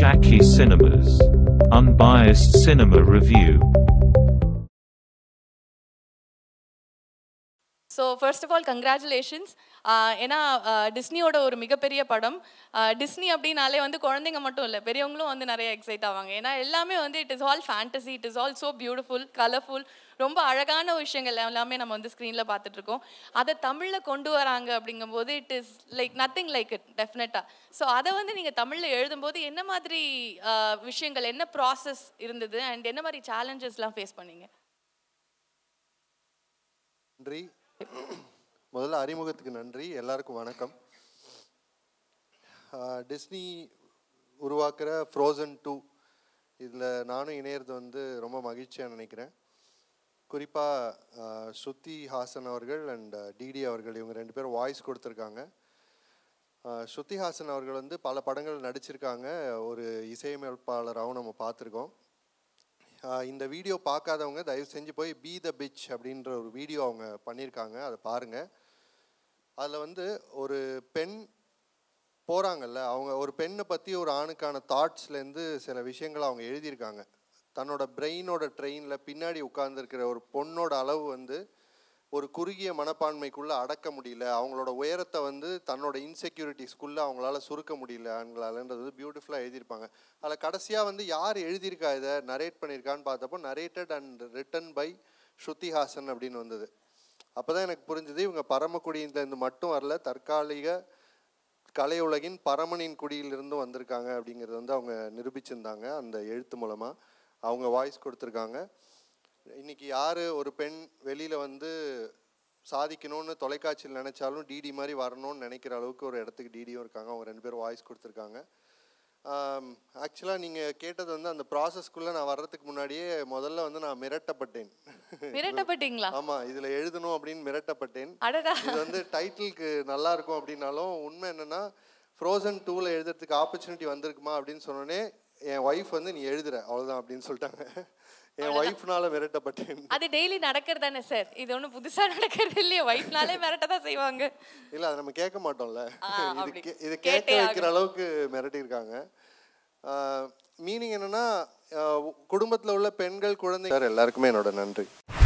Jackie Cinemas. Unbiased Cinema Review. So first of all congratulations ஏன்னா ஆஹ் டிஸ்னியோட ஒரு மிகப்பெரிய படம் ஆஹ் டிஸ்னி அப்படின்னாலே வந்து குழந்தைங்க மட்டும் இல்லை பெரியவங்களும் வந்து நிறைய எக்ஸைட் ஆவாங்க ஏன்னா எல்லாமே வந்து it is all fantasy it is all so beautiful colourful ரொம்ப அழகான விஷயங்கள் எல்லாமே நம்ம வந்து ஸ்க்ரீனில் பார்த்துட்ருக்கோம் அதை தமிழில் கொண்டு வராங்க அப்படிங்கும்போது it is like nothing like it டெஃபினட்டாக ஸோ அதை வந்து நீங்கள் தமிழில் எழுதும்போது என்ன மாதிரி ஆஹ் விஷயங்கள் என்ன ப்ராசஸ் இருந்தது அண்ட் என்ன மாதிரி சேலஞ்சஸ்லாம் ஃபேஸ் பண்ணீங்க நன்றி முதல்ல அறிமுகத்துக்கு நன்றி எல்லாருக்கும் வணக்கம் ஆஹ் டிஸ்னி உருவாக்குற ஃப்ரோசன் டூ இதில் நானும் இணையிறது வந்து ரொம்ப மகிழ்ச்சியாக நினைக்கிறேன் குறிப்பாக ஸ்ருதி ஹாசன் அவர்கள் அண்ட் டிடி அவர்கள் இவங்க ரெண்டு பேரும் வாய்ஸ் கொடுத்துருக்காங்க ஆஹ் ஸ்ருதி ஹாசன் அவர்கள் வந்து பல படங்கள் நடிச்சிருக்காங்க ஒரு இசையமைப்பாளராகவும் நம்ம பார்த்துருக்கோம் ஆஹ் இந்த வீடியோ பார்க்காதவங்க தயவு செஞ்சு போய் பி த பிச் அப்படின்ற ஒரு வீடியோ அவங்க பண்ணியிருக்காங்க அதை பாருங்கள் அதில் வந்து ஒரு பெண் போகிறாங்கல்ல அவங்க ஒரு பெண்ணை பற்றி ஒரு ஆணுக்கான தாட்ஸ்லேருந்து சில விஷயங்களை அவங்க எழுதியிருக்காங்க தன்னோட பிரெயினோட ட்ரெயினில் பின்னாடி உட்கார்ந்துருக்கிற ஒரு பொண்ணோட அளவு வந்து ஒரு குறுகிய மனப்பான்மைக்குள்ளே அடக்க முடியல அவங்களோட உயரத்தை வந்து தன்னோட இன்செக்யூரிட்டிஸ்க்குள்ளே அவங்களால சுருக்க முடியல ஆண்களாலன்றது வந்து பியூட்டிஃபுல்லாக எழுதியிருப்பாங்க அதில் கடைசியாக வந்து யார் எழுதியிருக்கா இதை நரேட் பண்ணியிருக்கான்னு பார்த்தப்போ narrated and written by Shruti Haasan அப்படின்னு வந்தது அப்போ தான் எனக்கு புரிஞ்சுது இவங்க பரமக்குடியிலேருந்து மட்டும் வரல தற்காலிக கலையுலகின் பரமனின் குடியிலிருந்து வந்திருக்காங்க அப்படிங்கிறது வந்து அவங்க நிரூபிச்சிருந்தாங்க அந்த எழுத்து மூலமாக அவங்க வாய்ஸ் கொடுத்துருக்காங்க இன்னைக்கு யார் ஒரு பெண் வெளியில் வந்து சாதிக்கணும்னு தொலைக்காட்சியில் நினச்சாலும் டிடி மாதிரி வரணும்னு நினைக்கிற அளவுக்கு ஒரு இடத்துக்கு டிடியும் இருக்காங்க அவங்க ரெண்டு பேரும் வாய்ஸ் கொடுத்துருக்காங்க ஆக்சுவலாக நீங்கள் கேட்டது வந்து அந்த ப்ராசஸ்க்குள்ளே நான் வர்றதுக்கு முன்னாடியே முதல்ல வந்து நான் மிரட்டப்பட்டேன் மிரட்டப்பட்டீங்களா ஆமாம் இதில் எழுதணும் அப்படின்னு மிரட்டப்பட்டேன் அடடா இது வந்து டைட்டிலுக்கு நல்லா இருக்கும் அப்படின்னாலும் உண்மை என்னன்னா ஃப்ரோசன் டூவில் எழுதுறதுக்கு ஆப்பர்ச்சுனிட்டி வந்திருக்குமா அப்படின்னு சொன்னோடனே என் ஒய்ஃப் வந்து நீ எழுதுற அவ்வளோதான் அப்படின்னு சொல்லிட்டாங்க என் ஒய்ஃப்னால மிரட்டப்பட்டேன் அது டெய்லி நடக்கிறது தானே சார் இது ஒன்றும் புதுசா நடக்கிறது இல்லையே ஒய்ஃப்னாலே மிரட்ட தான் செய்வாங்க இல்லை அதை நம்ம கேட்க மாட்டோம்ல ஆ, இது அப்படி. கே- இது கேட்டே கேட்க வைக்கிற ஆகணும். அளவுக்கு மிரட்டியிருக்காங்க மீனிங் என்னன்னா குடும்பத்தில் உள்ள பெண்கள் குழந்தை சார் எல்லாருக்குமே என்னோட நன்றி